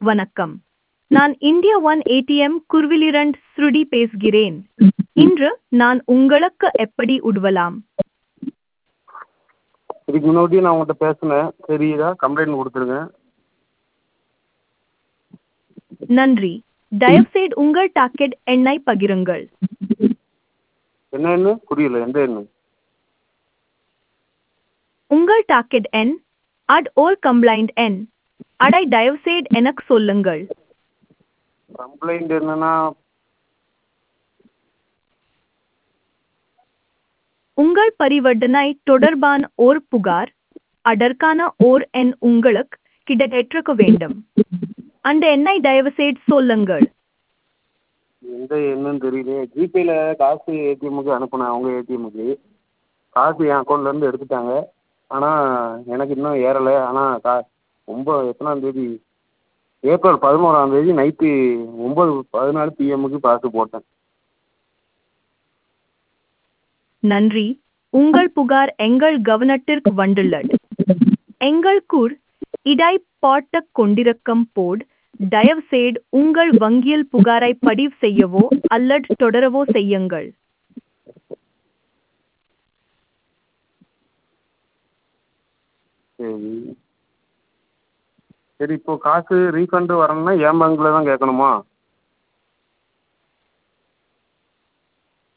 வணக்கம் நான் India one ATM குர்விலிரண்ட் ஸ்ருடி பேசுகிறேன் இன்று நான் உங்களுக்கு எப்படி உதவலாம் இதுக்கு முன்னாடி நான் உங்கள்கிட்ட பேசினேன் தெரியுதா கம்ப்ளைண்ட் கொடுத்துருங்க நன்றி தயவுசெய்து உங்கள் டாக்கெட் எண்ணை பகிருங்கள் என்ன எண்ணு புரியல எந்த எண்ணு உங்கள் டாக்கெட் எண் அட் ஓர் கம்ப்ளைண்ட் எண் அடை தயவுசெய்து எனக்கு சொல்லுங்கள் கம்ப்ளைண்ட் என்னன்னா உங்கள் பரிவர்த்தனை தொடர்பான ஓர் புகார் அதற்கான ஓர் எண் உங்களுக்கு கிடைத்திருக்க வேண்டும் அந்த எண்ணை தயவுசெய்து சொல்லுங்கள் எந்த எண்ணுன்னு தெரியல ஜிபேயில் காசு ஏடிஎம்முக்கு அனுப்புனேன் அவங்க ஏடிஎம்முக்கு காசு என் அக்கௌண்ட்லேருந்து எடுத்துட்டாங்க ஆனால் எனக்கு இன்னும் ஏறலை ஆனால் கா ரொம்ப எத்தனாந்தேதி ஏப்ரல் பதினோராந்தேதி நைட்டு ஒம்பது பதினாலு பிஎம்முக்கு காசு போட்டேன் நன்றி உங்கள் புகார் எங்கள் கவனத்திற்கு வந்துள்ளது எங்கள் கூர் இடை பாட்டக் கொண்டிருக்கும் போட் தயவுசெய்து உங்கள் வங்கியில் புகாரை பதிவு செய்யவோ அல்லது தொடரவோ செய்யுங்கள் சரி சரி இப்போ காசு ரீஃபண்டு வரணும்னா என் பேங்க்கில் தான் கேட்கணுமா